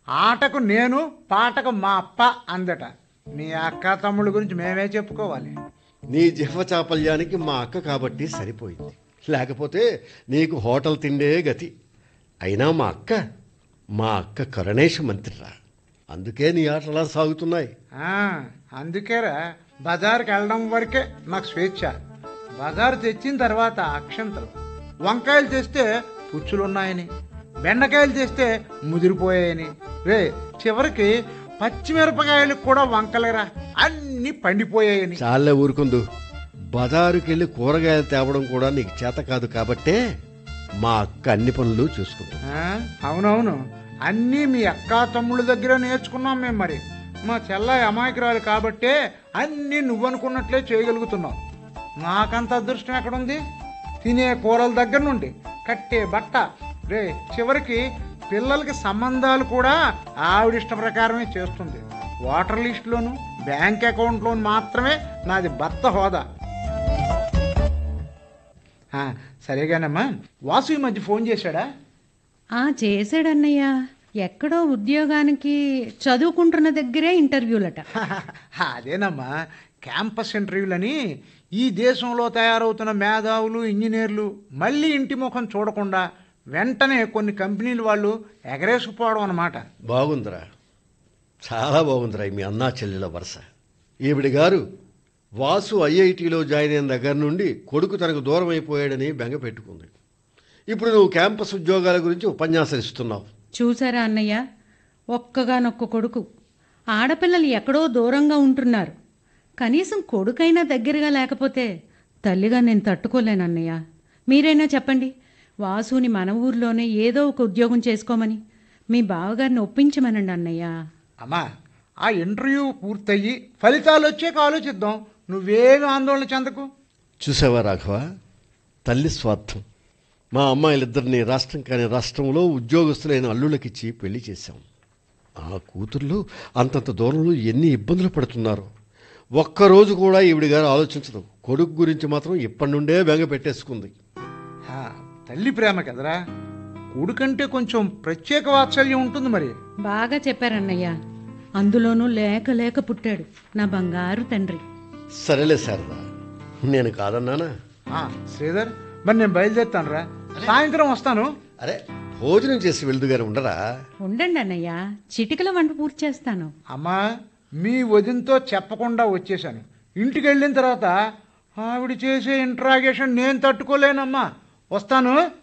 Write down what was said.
ఆటకు నేను పాటకు మా అప్ప అందట మీ అక్క తమ్ముళ్ళ గురించి మేమే చెప్పుకోవాలి నీ జిహ్వ చాపల్యానికి మా అక్క కాబట్టి సరిపోయింది లేకపోతే నీకు హోటల్ తిండే గతి అయినా మా అక్క మా అక్క కరుణేశ మంత్రిరా అందుకే నీ ఆటలా సాగుతున్నాయి ఆ, అందుకేరా బజార్కి వెళ్ళడం వరకే నాకు స్వేచ్ఛ బజారు తెచ్చిన తర్వాత అక్షంతలు వంకాయలు తెస్తే పుచ్చులున్నాయని బెండకాయలు తెస్తే ముదిరిపోయాయని రే చివరికి పచ్చిమిరపకాయలకు కూడా వంకలేరా అన్ని పండిపోయాయని చాలే ఊరుకుందు బజారుకి వెళ్ళి కూరగాయలు తేవడం కూడా నీకు చేత కాదు కాబట్టే మా అక్క అన్ని పనులు చూసుకుంటాం ఆ, అవునవును అన్నీ మీ అక్క తమ్ముళ్ళ దగ్గర నేర్చుకున్నాం మేము మరి మా చెల్లాయి అమాయకురాలు కాబట్టే అన్నీ నువ్వనుకున్నట్లే చేయగలుగుతున్నావు నాకంత అదృష్టం ఎక్కడుంది తినే కూరల దగ్గర నుండి కట్టే బట్ట రే చివరికి పిల్లలకి సంబంధాలు కూడా ఆవిడ ఇష్ట ప్రకారమే చేస్తుంది వాటర్ లిస్టులోను బ్యాంక్ అకౌంట్లోను మాత్రమే నాది భర్త హోదా ఆ, సరేగానమ్మా వాసు ఈ మధ్య ఫోన్ చేశాడా ఆ చేశాడన్నయ్య ఎక్కడో ఉద్యోగానికి చదువుకుంటున్న దగ్గరే ఇంటర్వ్యూలట అదేనమ్మా క్యాంపస్ ఇంటర్వ్యూలని ఈ దేశంలో తయారవుతున్న మేధావులు ఇంజనీర్లు మళ్ళీ ఇంటి ముఖం చూడకుండా వెంటనే కొన్ని కంపెనీలు వాళ్ళు ఎగరేసుకుపోవడం అన్నమాట బాగుందిరా చాలా బాగుందిరా మీ అన్నా చెల్లెల వరుస ఈవిడి గారు వాసు ఐఐటిలో జాయిన్ అయిన దగ్గర నుండి కొడుకు తనకు దూరం అయిపోయాడని బెంగ పెట్టుకుంది ఇప్పుడు నువ్వు క్యాంపస్ ఉద్యోగాల గురించి ఉపన్యాసం ఇస్తున్నావు చూసారా అన్నయ్య ఒక్కగానొక్క కొడుకు ఆడపిల్లలు ఎక్కడో దూరంగా ఉంటున్నారు కనీసం కొడుకైనా దగ్గరగా లేకపోతే తల్లిగా నేను తట్టుకోలేను అన్నయ్య మీరైనా చెప్పండి వాసుని మన ఊర్లోనే ఏదో ఒక ఉద్యోగం చేసుకోమని మీ బావగారిని ఒప్పించమనండి అన్నయ్య అమ్మా ఆ ఇంటర్వ్యూ పూర్తయ్యి ఫలితాలు వచ్చాక ఆలోచిద్దాం నువ్వేమి ఆందోళన చెందకు చూసావా రాఘవ తల్లి స్వార్థం మా అమ్మాయిలిద్దరిని రాష్ట్రం కాని రాష్ట్రంలో ఉద్యోగస్తులైన అల్లుళ్ళకిచ్చి పెళ్లి చేశాం ఆ కూతుర్లు అంతంత దూరంలో ఎన్ని ఇబ్బందులు పడుతున్నారో ఒక్కరోజు కూడా ఈవిడి గారు ఆలోచించదు కొడుకు గురించి మాత్రం ఇప్పటి నుండే బెంగ పెట్టేసుకుంది ఆ, తల్లి ప్రేమ కదరా కొడుకంటే కొంచెం ప్రత్యేక వాత్సల్యం ఉంటుంది మరి బాగా చెప్పారన్నయ్య అందులోనూ లేక లేక పుట్టాడు నా బంగారు తండ్రి సరేలే శారదా నేను కాదన్నానా ఆ, శ్రీధర్ మరి నేను బయలుదేరుతాను రా సాయంత్రం వస్తాను అరే భోజనం చేసి వెళ్దుగానే ఉండరా ఉండండి అన్నయ్య చిటికల వంట పూర్తి చేస్తాను అమ్మా మీ వదినతో చెప్పకుండా వచ్చేసాను ఇంటికి వెళ్ళిన తర్వాత ఆవిడ చేసే ఇంట్రాగేషన్ నేను తట్టుకోలేనమ్మా వస్తాను